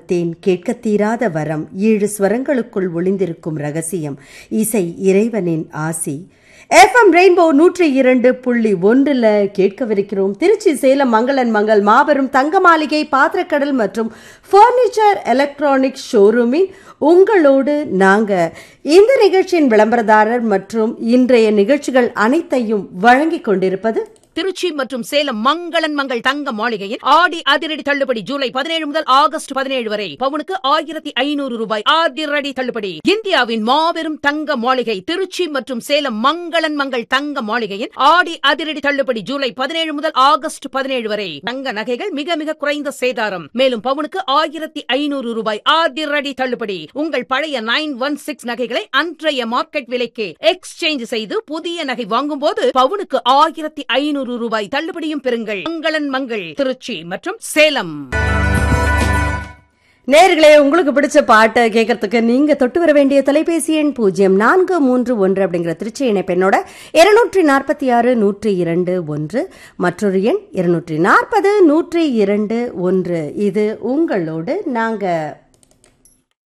கானத்தேன் கேட்கத் தீராத வரம் ஏழு ஸ்வரங்களுக்குள் ஒளிந்திருக்கும் ரகசியம் இசை இறைவனின் ஆசி எஃப்எம் ரெயின்போ நூற்றி இரண்டு புள்ளி ஒன்றில் கேட்கவிருக்கிறோம் திருச்சி சேலம் மங்களன் மங்கள் மாபெரும் தங்க மாளிகை பாத்திரக்கடல் மற்றும் ஃபர்னிச்சர் எலக்ட்ரானிக் ஷோரூமின் உங்களோடு நாங்க இந்த நிகழ்ச்சியின் விளம்பரதாரர் மற்றும் இன்றைய நிகழ்ச்சிகள் அனைத்தையும் வழங்கிக் கொண்டிருப்பது திருச்சி மற்றும் சேலம் மங்களன் மங்கள் தங்க மாளிகையில் ஆடி அதிரடி தள்ளுபடி ஜூலை பதினேழு முதல் ஆகஸ்ட் பதினேழு வரை பவுனுக்கு ஆயிரத்தி ஐநூறு ரூபாய் அதிரடி தள்ளுபடி இந்தியாவின் மாபெரும் தங்க மாளிகை திருச்சி மற்றும் சேலம் மங்களன் மங்கள் தங்க மாளிகையில் ஆடி அதிரடி தள்ளுபடி ஜூலை பதினேழு முதல் ஆகஸ்ட் பதினேழு வரை தங்க நகைகள் மிக மிக குறைந்த சேதாரம் மேலும் பவுனுக்கு ஆயிரத்தி ஐநூறு ரூபாய் அதிரடி தள்ளுபடி உங்கள் பழைய நைன் ஒன் சிக்ஸ் நகைகளை அன்றைய மார்க்கெட் விலைக்கு எக்ஸ்சேஞ்ச் செய்து புதிய நகை வாங்கும் போது பவுனுக்கு ஆயிரத்தி ஐநூறு ரூபாய் தள்ளுபடியும் பெறுங்கள் மங்களன் மங்கள் திருச்சி மற்றும் சேலம் நேர்களே உங்களுக்கு பிடிச்ச பாட்டை கேட்கறதுக்கு நீங்க தொட்டு வர வேண்டிய தொலைபேசி எண் பூஜ்ஜியம் நான்கு மூன்று ஒன்று அப்படிங்கிற திருச்சி இணைப்பெண்ணோட இருநூற்றி நாற்பத்தி ஆறு நூற்றி இரண்டு ஒன்று மற்றொரு எண் இருநூற்றி நாற்பது நூற்றி இரண்டு ஒன்று இது உங்களோடு நாங்க